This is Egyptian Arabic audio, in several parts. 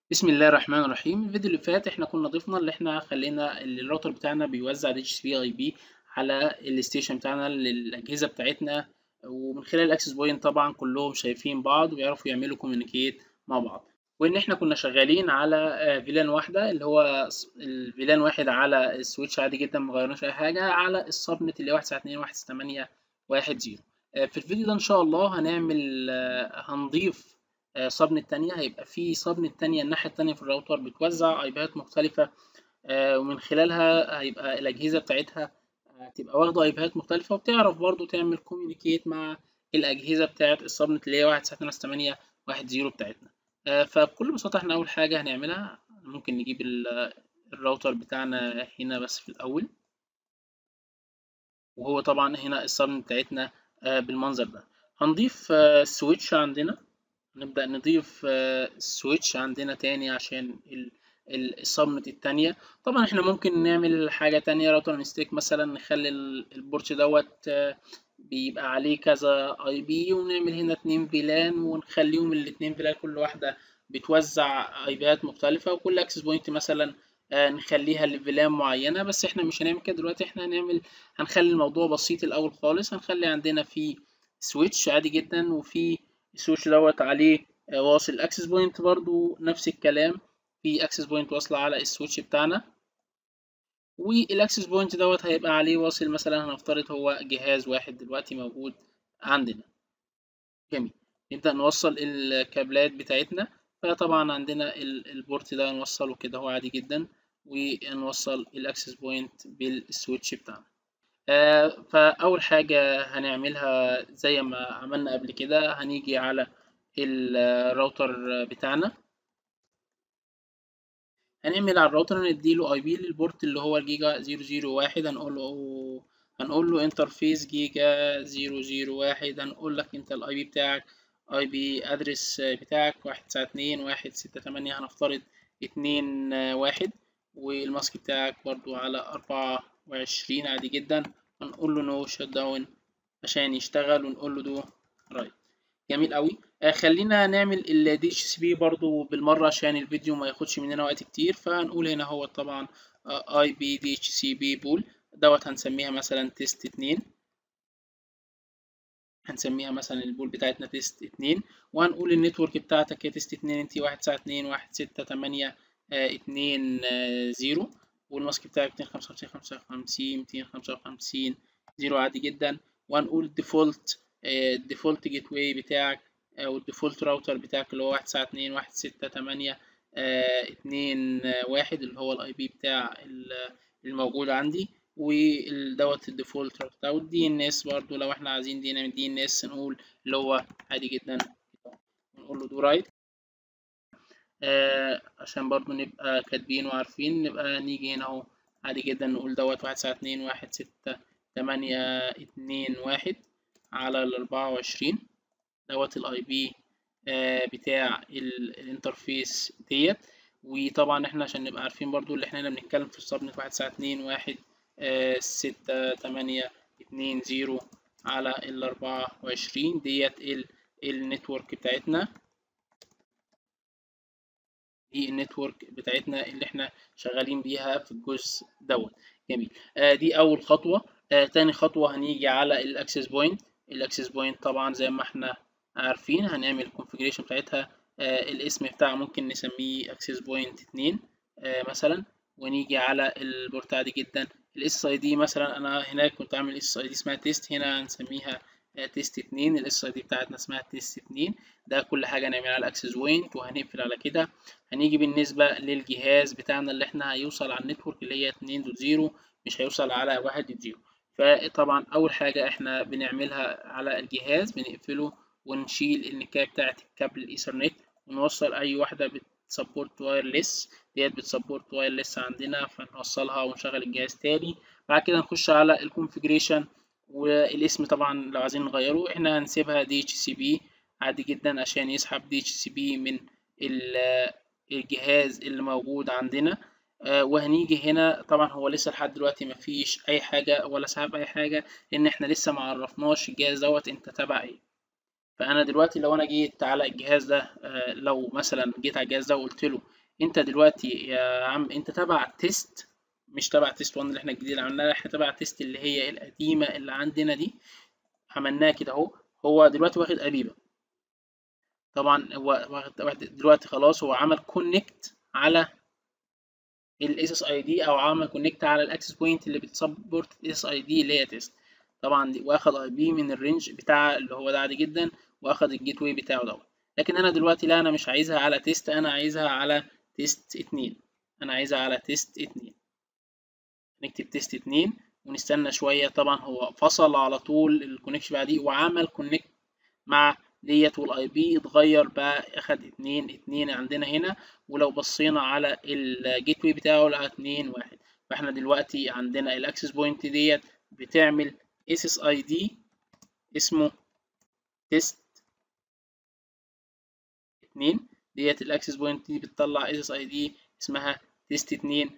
بسم الله الرحمن الرحيم الفيديو اللي فات احنا كنا ضفنا اللي احنا خلينا الراوتر بتاعنا بيوزع دي اتش سي بي اي بي على الستيشن بتاعنا للاجهزه بتاعتنا ومن خلال الاكسس بوينت طبعا كلهم شايفين بعض ويعرفوا يعملوا كوميونيكيت مع بعض وان احنا كنا شغالين على فيلان واحده اللي هو الفيلان واحد على السويتش عادي جدا ما غيرناش اي حاجه على السبنت اللي هي 192.168.1.0 في الفيديو ده ان شاء الله هنعمل هنضيف سبنت تانية هيبقى في سبنت تانية الناحية التانية في الراوتر بتوزع اي بيات مختلفة ومن خلالها هيبقى الأجهزة بتاعتها هتبقى واخدة اي بيات مختلفة وبتعرف برضو تعمل كوميونيكيت مع الأجهزة بتاعت السبنت اللي هي واحد تسعة ناقص تمانية واحد زيرو بتاعتنا فبكل بساطة احنا أول حاجة هنعملها ممكن نجيب الراوتر بتاعنا هنا بس في الأول وهو طبعا هنا السبنت بتاعتنا بالمنظر ده هنضيف سويتش عندنا نبدأ نضيف سويتش عندنا تاني عشان السبنت التانية طبعا احنا ممكن نعمل حاجة تانية راوتر نستيك مثلا نخلي البورت دوت بيبقى عليه كذا اي بي ونعمل هنا اتنين فيلان ونخليهم الاتنين فيلان كل واحدة بتوزع اي بيات مختلفة وكل اكسس بوينت مثلا نخليها لفيلان معينة بس احنا مش هنعمل كده دلوقتي احنا هنعمل هنخلي الموضوع بسيط الأول خالص هنخلي عندنا في سويتش عادي جدا وفي السويتش دوت عليه واصل اكسس بوينت برضو نفس الكلام في اكسس بوينت واصلة على السويتش بتاعنا والاكسس بوينت دوت هيبقى عليه واصل مثلا هنفترض هو جهاز واحد دلوقتي موجود عندنا جميل نبدأ نوصل الكابلات بتاعتنا فطبعا عندنا البورت ده نوصله كده هو عادي جدا ونوصل الاكسس بوينت بالسويتش بتاعنا آه فأول حاجة هنعملها زي ما عملنا قبل كده هنيجي على الراوتر بتاعنا هنعمل على الراوتر نديله اي بي للبورت اللي هو الجيجا زيرو زيرو واحد هنقول له هنقول له انترفيس جيجا زيرو زيرو واحد هنقول لك انت الاي بي بتاعك اي بي ادرس بتاعك واحد تسعة اتنين واحد ستة تمانية هنفترض اتنين واحد والماسك بتاعك برضو على أربعة وعشرين عادي جدا هنقول له نو شت داون عشان يشتغل ونقول له دو رايت جميل قوي آه خلينا نعمل ال دي اتش سي بي برضو بالمره عشان الفيديو ما ياخدش مننا وقت كتير فهنقول هنا هو طبعا اي بي دي اتش سي بي بول دوت هنسميها مثلا تيست اتنين هنسميها مثلا البول بتاعتنا تيست اتنين وهنقول النتورك بتاعتك يا تيست اتنين انتي واحد تسعة اتنين واحد ستة تمانية اتنين زيرو والماسك بتاعك ميتين خمسة وخمسين خمسة وخمسين ميتين خمسة وخمسين زيرو عادي جدا وهنقول الديفولت الديفولت جيت واي بتاعك او الديفولت راوتر بتاعك اللي هو واحد تسعة اتنين واحد ستة تمانية اتنين واحد اللي هو الاي بي بتاع الموجود عندي ودوت الديفولت راوتر والدي ان اس برضو لو احنا عايزين دي نعمل دي ان اس نقول اللي هو عادي جدا نقول له دو رايت آه عشان برضو نبقى كاتبين وعارفين نبقى نيجي هنا اهو عادي جدا نقول دوت واحد تسعة اتنين واحد ستة تمانية اتنين واحد على الأربعة وعشرين دوت الاي بي آه بتاع الانترفيس ديت وطبعا احنا عشان نبقى عارفين برضو اللي احنا هنا بنتكلم في السبنت واحد تسعة اتنين واحد آه ستة تمانية اتنين زيرو على الأربعة وعشرين ديت النتورك بتاعتنا دي النتورك بتاعتنا اللي احنا شغالين بيها في الجزء دوت جميل آه دي اول خطوه آه تاني خطوه هنيجي على الاكسس بوينت الاكسس بوينت طبعا زي ما احنا عارفين هنعمل الكونفيجريشن بتاعتها آه الاسم بتاعها ممكن نسميه اكسس بوينت 2 آه مثلا ونيجي على البورت عادي جدا الاس اي دي مثلا انا هناك كنت عامل اس اي دي اسمها تيست هنا هنسميها تيست اتنين الاس اي دي بتاعتنا اسمها تيست اتنين ده كل حاجة هنعمل على الاكسس بوينت وهنقفل على كده هنيجي بالنسبة للجهاز بتاعنا اللي احنا هيوصل على النتورك اللي هي اتنين دوت زيرو مش هيوصل على واحد دوت زيرو فطبعا اول حاجة احنا بنعملها على الجهاز بنقفله ونشيل النكاية بتاعت الكابل الايثرنت ونوصل اي واحدة بتسبورت وايرلس ديت بتسبورت وايرلس عندنا فنوصلها ونشغل الجهاز تاني بعد كده نخش على الكونفيجريشن والاسم طبعا لو عايزين نغيره احنا هنسيبها دي اتش سي بي عادي جدا عشان يسحب دي اتش سي بي من الجهاز اللي موجود عندنا وهنيجي هنا طبعا هو لسه لحد دلوقتي مفيش اي حاجه ولا سحب اي حاجه لان احنا لسه معرفناش الجهاز دوت انت تبع ايه فانا دلوقتي لو انا جيت على الجهاز ده آه، لو مثلا جيت على الجهاز ده وقلت له انت دلوقتي يا عم انت تبع تيست مش تبع تيست 1 اللي احنا الجديد اللي عملناها احنا تبع تيست اللي هي القديمه اللي عندنا دي عملناها كده اهو هو دلوقتي واخد ابيبه طبعا هو واخد دلوقتي خلاص هو عمل كونكت على الاس اس اي دي او عمل كونكت على الاكسس بوينت اللي بتسبورت الاس اس اي دي اللي هي تيست طبعا دي واخد اي بي من الرينج بتاع اللي هو ده عادي جدا واخد الجيت واي بتاعه دوت لكن انا دلوقتي لا انا مش عايزها على تيست انا عايزها على تيست اتنين انا عايزها على تيست اتنين نكتب تيست اتنين ونستنى شوية طبعا هو فصل على طول الكونكشن بعديه وعمل كونكت مع ديت والاي بي اتغير بقى اخد اتنين اتنين عندنا هنا ولو بصينا على الجيت واي بتاعه لقى اتنين واحد فاحنا دلوقتي عندنا الاكسس بوينت ديت بتعمل اس اس اي دي اسمه تيست اتنين ديت الاكسس بوينت دي بتطلع اس اس اي دي اسمها تيست اتنين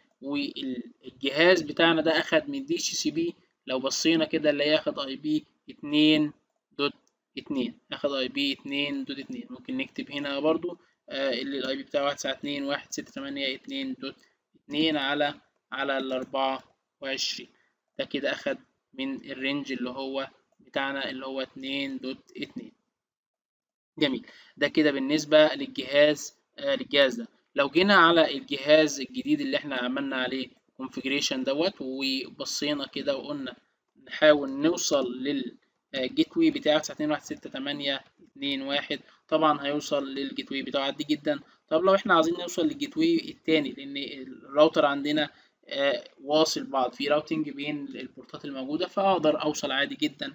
والجهاز بتاعنا ده اخد من دي اتش سي بي لو بصينا كده اللي ياخد اي بي اتنين دوت اتنين اخد اي بي اتنين دوت اتنين ممكن نكتب هنا برضو آه اللي الاي بي بتاعه واحد تسعة اتنين واحد ستة تمانية اتنين دوت اتنين على على الاربعة وعشرين ده كده اخد من الرينج اللي هو بتاعنا اللي هو اتنين دوت اتنين جميل ده كده بالنسبة للجهاز آه للجهاز ده لو جينا على الجهاز الجديد اللي احنا عملنا عليه configuration دوت وبصينا كده وقلنا نحاول نوصل للجيت واي بتاعه تسعة اتنين واحد ستة تمانية اتنين واحد طبعا هيوصل للجيت واي بتاعه عادي جدا طب لو احنا عايزين نوصل للجيت واي التاني لان الراوتر عندنا آه واصل بعض في راوتنج بين البورتات الموجودة فاقدر اوصل عادي جدا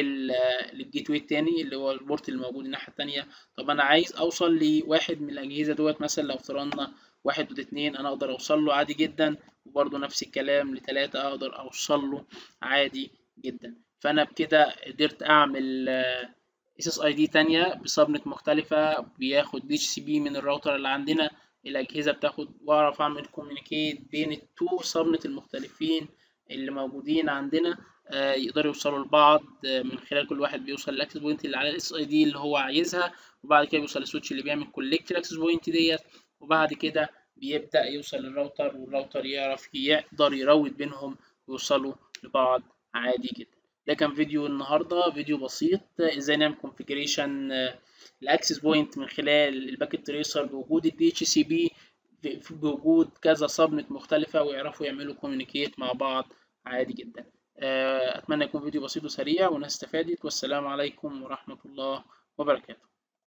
للجيت واي التاني اللي هو البورت اللي موجود الناحية التانية طب أنا عايز أوصل لواحد من الأجهزة دوت مثلا لو افترضنا واحد ود اتنين أنا أقدر أوصل له عادي جدا وبرضه نفس الكلام لتلاتة أقدر أوصل له عادي جدا فأنا بكده قدرت أعمل اس اس اي دي تانية بسبنت مختلفة بياخد دي اتش سي بي من الراوتر اللي عندنا الأجهزة بتاخد وأعرف أعمل كوميونيكيت بين التو سبنت المختلفين اللي موجودين عندنا يقدروا يوصلوا لبعض من خلال كل واحد بيوصل للاكسس بوينت اللي على الاس اي دي اللي هو عايزها وبعد كده بيوصل للسويتش اللي بيعمل كولكت الاكسس بوينت ديت وبعد كده بيبدا يوصل للراوتر والراوتر يعرف يقدر يروت بينهم ويوصلوا لبعض عادي جدا ده كان فيديو النهارده فيديو بسيط ازاي نعمل كونفيجريشن الاكسس بوينت من خلال الباكيت تريسر بوجود الدي اتش سي بي بوجود كذا سبنت مختلفه ويعرفوا يعملوا كوميونيكيت مع بعض عادي جدا أتمنى يكون فيديو بسيط وسريع والناس استفادت والسلام عليكم ورحمة الله وبركاته